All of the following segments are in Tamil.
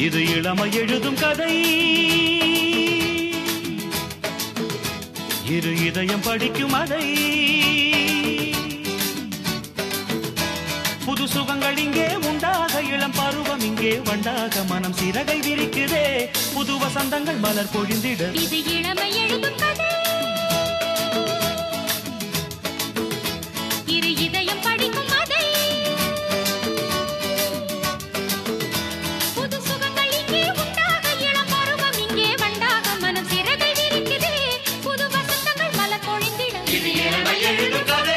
இது இளமை எழுதும் கதை இரு இதயம் படிக்கும் அதை புது சுகங்கள் இங்கே உண்டாக இளம் பருவம் இங்கே வண்டாக மனம் சிறகை விரிக்குதே புது வசந்தங்கள் மலர் பொழிந்திட இது இளமை எழுதும் கதை இரு இதயம் படிக்கும் அதை புது சுகங்கள் இங்கே உண்டாக இளம் பருவம் இங்கே வண்டாக மனம் சிறகை விரிக்குதே புது வசந்தங்கள் மலர் பொழிந்திட இது இளமை எழுதும் கதை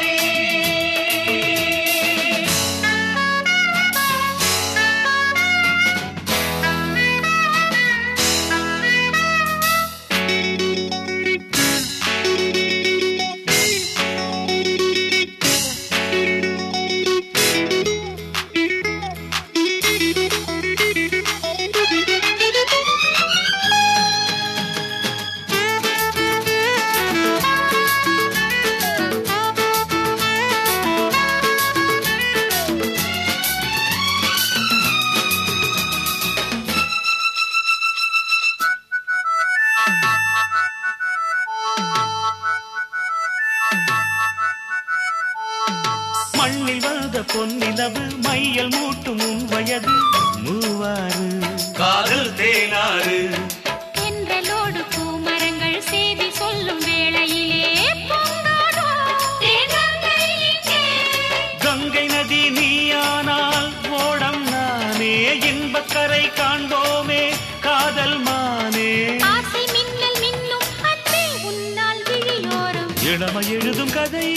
மண்ணில் வந்த பொன்னிலவு மையல் மூட்டும் உன் வயது மூவாறு காதல் தேனாறு தென்றலோடு பூமரங்கள் செய்தி சொல்லும் வேளையிலே பொங்காதோ தேனங்கள் இங்கே. கங்கை நதி நீயானால் ஓடம் நானே இன்பக்கரை காண்போமே காதல் மானே ஆசை மின்னல் மின்னும் அன்பே உன்னால் விழியோரம் இளமை எழுதும் கதை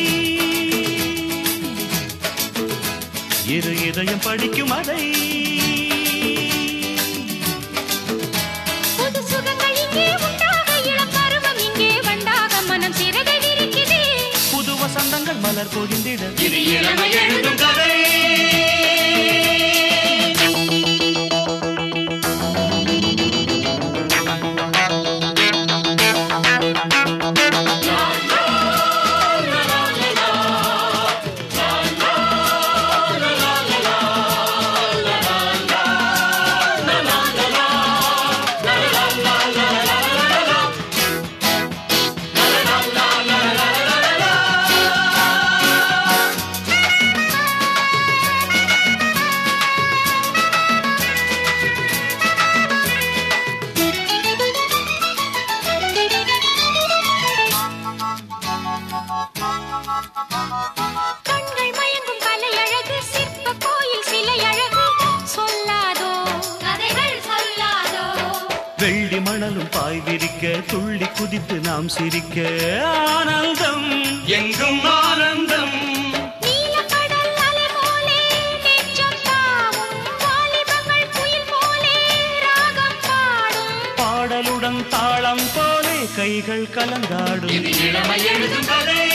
இரு இதயம் படிக்கும் அதை புது சுகங்கள் இங்கே உண்டாக இளம் பருவம் இங்கே வண்டாக மனம் சிறகை விரிக்குதே புது வசந்தங்கள் மலர் பொழிந்திட இது இளமை எழுதும் கதை கண்கள் மயங்கும் கலை அழகு சிற்ப கோயில் சிலை அழகு சொல்லாதோ கதைகள் சொல்லாதோ வெள்ளி மணலும் பாய் விரிக்க துள்ளி குதித்து நாம் சிரிக்க ஆனந்தம் எங்கும் ஆனந்தம் நீலக்கடல் அலை போலே நெஞ்சம் தாவும் வாலிபங்கள் குயில் போலே ராகம் பாடும் பாடலுடன் தாளம் போலே கைகள் கலந்தாடும் இளமை எழுதும் கதை